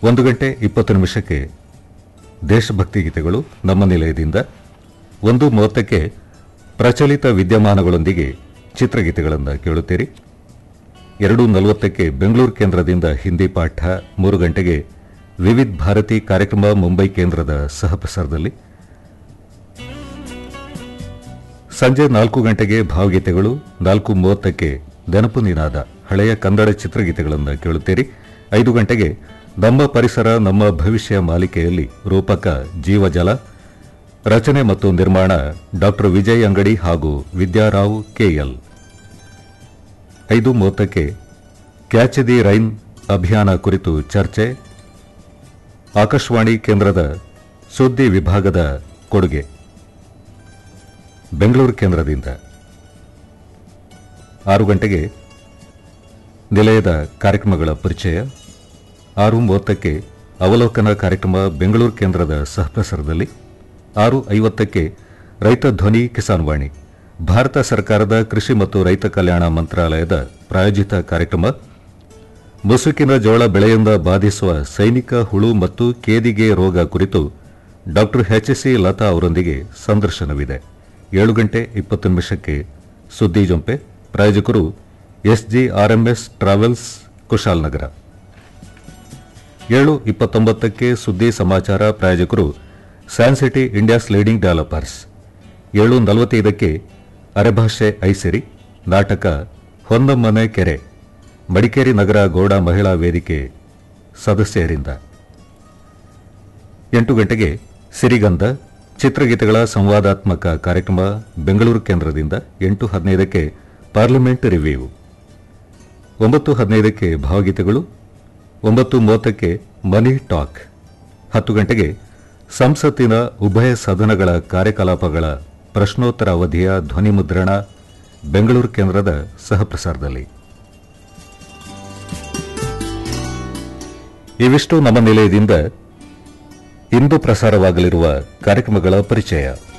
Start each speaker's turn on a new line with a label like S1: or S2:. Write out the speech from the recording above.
S1: ಒಂದು ಗಂಟೆ ಇಪ್ಪತ್ತು ನಿಮಿಷಕ್ಕೆ ದೇಶಭಕ್ತಿ ಗೀತೆಗಳು ನಮ್ಮ ನಿಲಯದಿಂದ ಒಂದು ಮೂವತ್ತಕ್ಕೆ ಪ್ರಚಲಿತ ವಿದ್ಯಮಾನಗಳೊಂದಿಗೆ ಚಿತ್ರಗೀತೆಗಳನ್ನು ಕೇಳುತ್ತೀರಿ ಎರಡು ನಲವತ್ತಕ್ಕೆ ಬೆಂಗಳೂರು ಕೇಂದ್ರದಿಂದ ಹಿಂದಿ ಪಾಠ ಮೂರು ಗಂಟೆಗೆ ವಿವಿಧ ಭಾರತಿ ಕಾರ್ಯಕ್ರಮ ಮುಂಬೈ ಕೇಂದ್ರದ ಸಹಪ್ರಸಾರದಲ್ಲಿ ಸಂಜೆ ನಾಲ್ಕು ಗಂಟೆಗೆ ಭಾವಗೀತೆಗಳು ನಾಲ್ಕು ಮೂವತ್ತಕ್ಕೆ ನೆನಪು ನಿನಾದ ಹಳೆಯ ಕನ್ನಡ ಚಿತ್ರಗೀತೆಗಳನ್ನು ಕೇಳುತ್ತೀರಿ ಐದು ಗಂಟೆಗೆ ನಮ್ಮ ಪರಿಸರ ನಮ್ಮ ಭವಿಷ್ಯ ಮಾಲಿಕೆಯಲ್ಲಿ ರೂಪಕ ಜೀವಜಲ ರಚನೆ ಮತ್ತು ನಿರ್ಮಾಣ ಡಾಕ್ಟರ್ ವಿಜಯ್ ಅಂಗಡಿ ಹಾಗೂ ವಿದ್ಯಾರಾವ್ ಕೆಎಲ್ ಐದು ಮೂವತ್ತಕ್ಕೆ ಕ್ಯಾಚ್ ದಿ ರೈನ್ ಅಭಿಯಾನ ಕುರಿತು ಚರ್ಚೆ ಆಕಾಶವಾಣಿ ಕೇಂದ್ರದ ಸುದ್ದಿ ವಿಭಾಗದ ಕೊಡುಗೆ ಬೆಂಗಳೂರು ಕೇಂದ್ರದಿಂದ ಆರು ಗಂಟೆಗೆ ನಿಲಯದ ಕಾರ್ಯಕ್ರಮಗಳ ಪರಿಚಯ ಆರು ಮೂವತ್ತಕ್ಕೆ ಅವಲೋಕನ ಕಾರ್ಯಕ್ರಮ ಬೆಂಗಳೂರು ಕೇಂದ್ರದ ಸಹಪ್ರಸಾರದಲ್ಲಿ ಆರು ಐವತ್ತಕ್ಕೆ ರೈತ ಧ್ವನಿ ಕಿಸಾನ್ ವಾಣಿ ಭಾರತ ಸರ್ಕಾರದ ಕೃಷಿ ಮತ್ತು ರೈತ ಕಲ್ಯಾಣ ಮಂತ್ರಾಲಯದ ಪ್ರಾಯೋಜಿತ ಕಾರ್ಯಕ್ರಮ ಮುಸುಕಿನ ಜೋಳ ಬೆಳೆಯಿಂದ ಬಾಧಿಸುವ ಸೈನಿಕ ಹುಳು ಮತ್ತು ಕೇದಿಗೆ ರೋಗ ಕುರಿತು ಡಾಕ್ಟರ್ ಎಚ್ ಸಿ ಲತಾ ಅವರೊಂದಿಗೆ ಸಂದರ್ಶನವಿದೆ ಏಳು ಗಂಟೆ ಇಪ್ಪತ್ತು ನಿಮಿಷಕ್ಕೆ ಸುದ್ದಿ ಜೊಂಪೆ ಪ್ರಾಯೋಜಕರು ಎಸ್ಜಿಆರ್ಎಂಎಸ್ ಟ್ರಾವೆಲ್ಸ್ ಕುಶಾಲ್ನಗರ ಏಳು ಇಪ್ಪತ್ತೊಂಬತ್ತಕ್ಕೆ ಸುದ್ದಿ ಸಮಾಚಾರ ಪ್ರಾಯೋಜಕರು ಸ್ಯಾನ್ಸಿಟಿ ಇಂಡಿಯಾಸ್ ಲೀಡಿಂಗ್ ಡೆವಲಪರ್ಸ್ ಏಳು ನಲವತ್ತೈದಕ್ಕೆ ಅರೆಭಾಷೆ ಐಸಿರಿ ನಾಟಕ ಹೊನ್ನಮ್ಮನೆ ಕೆರೆ ಮಡಿಕೇರಿ ನಗರ ಗೌಡ ಮಹಿಳಾ ವೇದಿಕೆ ಸದಸ್ಯರಿಂದ ಎಂಟು ಗಂಟೆಗೆ ಸಿರಿಗಂಧ ಚಿತ್ರಗೀತೆಗಳ ಸಂವಾದಾತ್ಮಕ ಕಾರ್ಯಕ್ರಮ ಬೆಂಗಳೂರು ಕೇಂದ್ರದಿಂದ ಎಂಟು ಹದಿನೈದಕ್ಕೆ ಪಾರ್ಲಿಮೆಂಟ್ ರಿವ್ಯೂ ಒಂಬತ್ತು ಹದಿನೈದಕ್ಕೆ ಭಾವಗೀತೆಗಳು ಒಂಬತ್ತು ಮೂವತ್ತಕ್ಕೆ ಮನಿ ಟಾಕ್ ಹತ್ತು ಗಂಟೆಗೆ ಸಂಸತ್ತಿನ ಉಭಯ ಸದನಗಳ ಕಾರ್ಯಕಲಾಪಗಳ ಪ್ರಶ್ನೋತ್ತರ ಅವಧಿಯ ಧ್ವನಿ ಮುದ್ರಣ ಬೆಂಗಳೂರು ಕೇಂದ್ರದ ಸಹಪ್ರಸಾರದಲ್ಲಿ ಇವಿಷ್ಟು ನಮ್ಮ ನಿಲಯದಿಂದ ಇಂದು ಪ್ರಸಾರವಾಗಲಿರುವ ಕಾರ್ಯಕ್ರಮಗಳ ಪರಿಚಯ